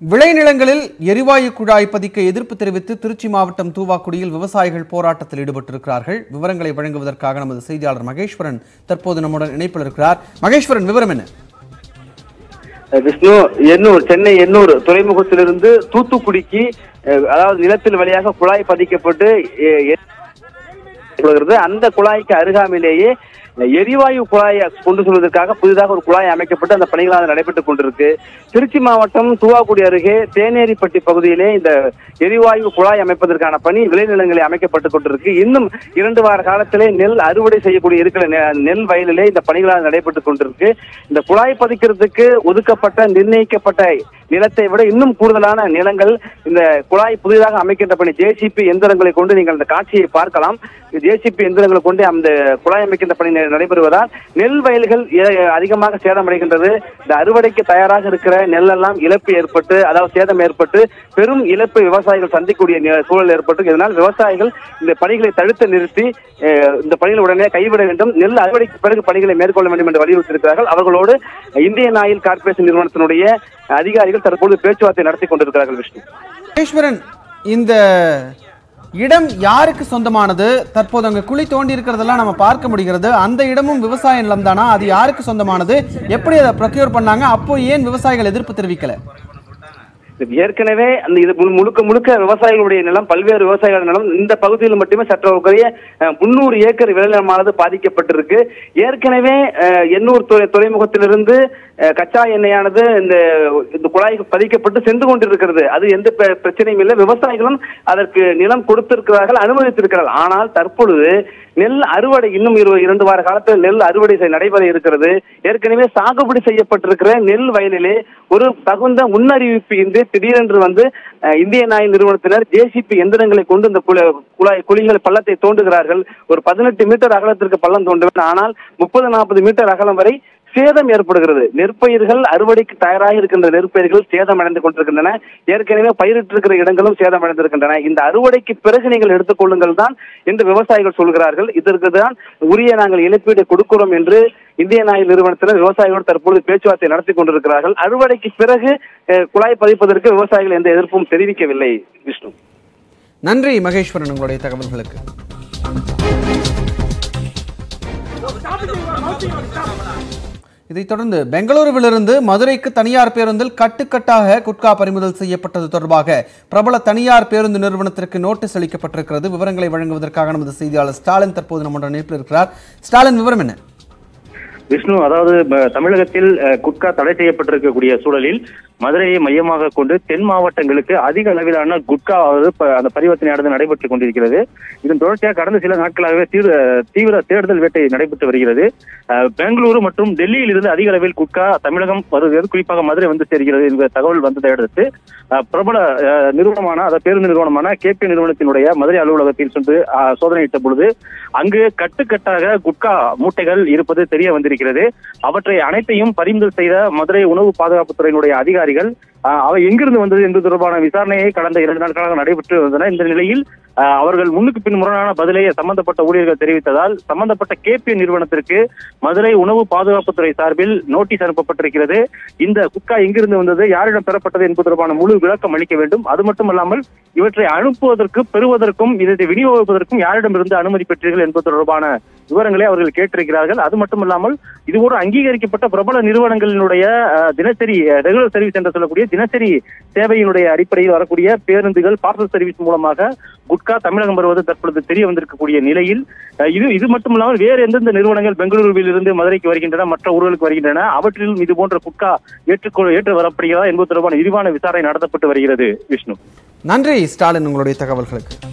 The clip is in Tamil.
விளைநிலங்களில் எரிவாயு குழாய் பதிக்க எதிர்ப்பு தெரிவித்து திருச்சி மாவட்டம் தூவாக்குடியில் விவசாயிகள் போராட்டத்தில் ஈடுபட்டிருக்கிறார்கள் விவரங்களை வழங்குவதற்காக நமது செய்தியாளர் மகேஸ்வரன் தற்போது நம்முடன் இணைப்பில் இருக்கிறார் மகேஸ்வரன் விவரம் என்ன விஷ்ணு எண்ணூர் சென்னை எண்ணூர் துறைமுகத்திலிருந்து தூத்துக்குடிக்கு அஹ், அதாவது நிலத்தில் வழியாக குழாய் பதிக்கப்பட்டு எ- எ- கொடுக்கிறது. அந்த குழாய்க்கு அருகாமையிலேயே எரிவாயு குழாயை கொண்டு செல்வதற்காக புதிதாக ஒரு குழாய் அமைக்கப்பட்டு அந்த பணிகளாக நடைபெற்றுக் கொண்டிருக்கு திருச்சி மாவட்டம் தூவாக்குடி அருகே தேனேரிப்பட்டி பகுதியிலே இந்த எரிவாயு குழாய் அமைப்பதற்கான பணி விளைநிலங்களில் அமைக்கப்பட்டுக் கொண்டிருக்கு இன்னும் இரண்டு வார காலத்திலே நெல் அறுவடை செய்யக்கூடிய இருக்கிற நெ- நெல் வயலிலே இந்த பணிகளாக நடைபெற்றுக் கொண்டிருக்கு இந்த குழாய் பதிக்கிறதுக்கு ஒதுக்கப்பட்ட நிர்ணயிக்கப்பட்ட நிலத்தை விட இன்னும் கூடுதலான நிலங்கள் இந்த குழாய் புதிதாக அமைக்கின்ற பணி ஜேசிபி எந்திரங்களை கொண்டு நீங்கள் அந்த காட்சியை பார்க்கலாம் ஜேசிபி எந்திரங்களை கொண்டு அந்த குழாய் அமைக்கின்ற பணி ந- நடைபெறுவதால் நெல் வயல்கள் ஏ- அதிகமாக சேதமடைகின்றது இந்த அறுவடைக்கு தயாராக இருக்கிற நெல்லெல்லாம் இழப்பு ஏற்பட்டு அதாவது சேதம் ஏற்பட்டு பெரும் இழப்பு விவசாயிகள் சந்திக்கக்கூடிய நி- சூழல் ஏற்பட்டு இதனால் விவசாயிகள் இந்த பணிகளை தடுத்து நிறுத்தி அஹ், இந்த பணிகளை உடனே கைவிட வேண்டும் நெல் அறுவடைக்கு பிறகு பணிகளை மேற்கொள்ள வேண்டும் என்று வலியுறுத்தியிருக்கிறார்கள் அவர்களோடு இந்தியன் ஆயில் கார்ப்பரேஷன் நிறுவனத்தினுடைய அதிகாரிகள் தற்போது பேச்சுவார்த்தை நடத்தி கொண்டிருக்கிறார்கள் விஷ்ணு மகேஸ்வரன் இந்த இடம் யாருக்கு சொந்தமானது தற்போது அங்க குழி தோண்டி இருக்கிறதெல்லாம் நம்ம பார்க்க முடிகிறது அந்த இடமும் விவசாய நிலம் தானா அது யாருக்கு சொந்தமானது எப்படி அதை ப்ரொக்யூர் பண்ணாங்க அப்போ ஏன் விவசாயிகள் எதிர்ப்பு தெரிவிக்கல இது ஏற்கனவே அந்த இது முழு- முழுக்க முழுக்க விவசாயிகளுடைய நிலம் பல்வேறு விவசாயிகள் நிலம் இந்த பகுதியில் மட்டுமே சற்று குறைய முன்னூறு ஏக்கர் விளைநிலமானது பாதிக்கப்பட்டிருக்கு ஏற்கனவே அஹ், எண்ணூர் துறை துறைமுகத்திலிருந்து அஹ், கச்சா எண்ணெயானது இந்த இந்த குழாய்க்கு பதிக்கப்பட்டு சென்று கொண்டிருக்கிறது அது எந்த பிர- பிரச்சனையும் இல்லை விவசாயிகளும் அதற்கு நிலம் கொடுத்திருக்கிறார்கள் அனுமதித்திருக்கிறார்கள் ஆனால் தற்பொழுது நெல் அறுவடை இன்னும் இரு இரண்டு வார காலத்தில் நெல் அறுவடை செய்- நடைபெற இருக்கிறது ஏற்கனவே சாகுபடி செய்யப்பட்டிருக்கிற நெல் வயலிலே ஒரு தகுந்த முன்னறிவிப்பு இன்றி திடீரென்று வந்து அஹ், இந்தியன் ஆயில் நிறுவனத்தினர் ஜேசிபி எந்திரங்களை கொண்டு இந்த குழ- குழாய் குழிகள் பள்ளத்தை தோண்டுகிறார்கள் ஒரு பதினெட்டு மீட்டர் அகலத்திற்கு பள்ளம் தோண்ட வேண்டும் ஆனால் முப்பது நாற்பது மீட்டர் அகலம் வரை சேதம் ஏற்படுகிறது நெற்பயிர்கள் அறுவடைக்கு தயாராக இருக்கின்ற நெற்பயிர்கள் சேதம் அடைந்து கொண்டிருக்கின்றன ஏற்கனவே பயிரிட்டிருக்கிற இடங்களும் சேதம் அடைந்திருக்கின்றன இந்த அறுவடைக்கு பிறகு நீங்கள் எடுத்துக்கொள்ளுங்கள் தான் என்று விவசாயிகள் சொல்கிறார்கள் இதற்கு தான் உரிய நாங்கள் இழப்பீடு கொடுக்கிறோம் என்று இந்தியன் ஆயில் நிறுவனத்தினர் விவசாயிகளோடு தற்பொழுது பேச்சுவார்த்தை நடத்தி கொண்டிருக்கிறார்கள் அறுவடைக்கு பிறகு அஹ், குழாய் பதிப்பதற்கு விவசாயிகள் எந்த எதிர்ப்பும் தெரிவிக்கவில்லை விஷ்ணு நன்றி மகேஸ்வரன் உங்களுடைய தகவல்களுக்கு இதைத் தொடர்ந்து பெங்களூருவிலிருந்து மதுரைக்கு தனியார் பேருந்தில் கட்டுக்கட்டாக குட்கா பறிமுதல் செய்யப்பட்டது தொடர்பாக பிரபல தனியார் பேருந்து நிறுவனத்திற்கு நோட்டீஸ் அளிக்கப்பட்டிருக்கிறது விவரங்களை வழங்குவதற்காக நமது செய்தியாளர் ஸ்டாலின் தற்போது நம்முடன் இணைப்பில் இருக்கிறார் ஸ்டாலின் விவரம் என்ன விஷ்ணு அதாவது ப- தமிழகத்தில் அஹ், குட்கா தடை செய்யப்பட்டிருக்கக்கூடிய சூழலில் மதுரையை மையமாக கொண்டு தென் மாவட்டங்களுக்கு அதிக அளவிலான குட்கா அதாவது ப- அந்த பரிவர்த்தனையானது நடைபெற்றுக் கொண்டிருக்கிறது இதன் தொடர்ச்சியாக கடந்த சில நாட்களாகவே தீவிர தீவிர தேடுதல் வேட்டை நடைபெற்று வருகிறது அஹ், பெங்களூரு மற்றும் டெல்லியில் இருந்து அதிக அளவில் குட்கா தமிழகம் வருகிறது குறிப்பாக மதுரை வந்து சேர்கிறது என்கிற தகவல் வந்ததை அடுத்து அஹ், பிரபல அஹ், நிறுவனமான அதாவது பேருந்து நிறுவனமான கேபி நிறுவனத்தினுடைய மதுரை அலுவலகத்தில் சென்று அஹ், சோதனையிட்ட பொழுது அங்கு கட்டுக்கட்டாக குட்கா மூட்டைகள் இருப்பது தெரிய வந்திருக்கிறது அவற்றை அனைத்தையும் பறிமுதல் செய்த மதுரை உணவு பாதுகாப்புத்துறையினுடைய அதிகாரிகள் ஆஹ், அவை எங்கிருந்து வந்தது என்பது தொடர்பான விசாரணையை கடந்த இரண்டு நாட்களாக நடைபெற்று வந்தன இந்த நிலையில் ஆஹ், அவர்கள் முன்னுக்கு பின் முரணான பதிலை சம்பந்தப்பட்ட ஊழியர்கள் தெரிவித்ததால் சம்பந்தப்பட்ட கேபி நிறுவனத்திற்கு மதுரை உணவு பாதுகாப்புத்துறை சார்பில் நோட்டீஸ் அனுப்பப்பட்டிருக்கிறது இந்த குட்கா எங்கிருந்து வந்தது யாரிடம் பெறப்பட்டது என்பது தொடர்பான முழு விளக்கம் அளிக்க வேண்டும் அது மட்டுமல்லாமல் இவற்றை அனுப்புவதற்கு பெறுவதற்கும் இதை விநியோகிப்பதற்கும் யாரிடமிருந்து அனுமதி பெற்றீர்கள் என்பது தொடர்பான விவரங்களை அவர்கள் கேட்டிருக்கிறார்கள் அது மட்டுமல்லாமல் இது ஒரு அங்கீகரிக்கப்பட்ட பிரபல நிறுவனங்களினுடைய அஹ், தினசரி ரெகுலர் சர்வீஸ் என்று சொல்லக்கூடிய தினசரி சேவையினுடைய அடிப்படையில் வரக்கூடிய பேருந்துகள் பார்சல் சர்வீஸ் மூலமாக குட்கா தமிழகம் வருவது தற்பொழுது தெரிய வந்திருக்கக்கூடிய நிலையில் அஹ், இது இது மட்டுமல்லாமல் வேறு எந்தெந்த நிறுவனங்கள் பெங்களூருவில் இருந்து மதுரைக்கு வருகின்றன மற்ற ஊர்களுக்கு வருகின்றன அவற்றிலும் இது போன்ற குட்கா ஏற்றுக்கொள் ஏற்று வரப்படுகிறதா என்பது தொடர்பான விரிவான விசாரணை நடத்தப்பட்டு வருகிறது விஷ்ணு நன்றி ஸ்டாலின் உங்களுடைய தகவல்களுக்கு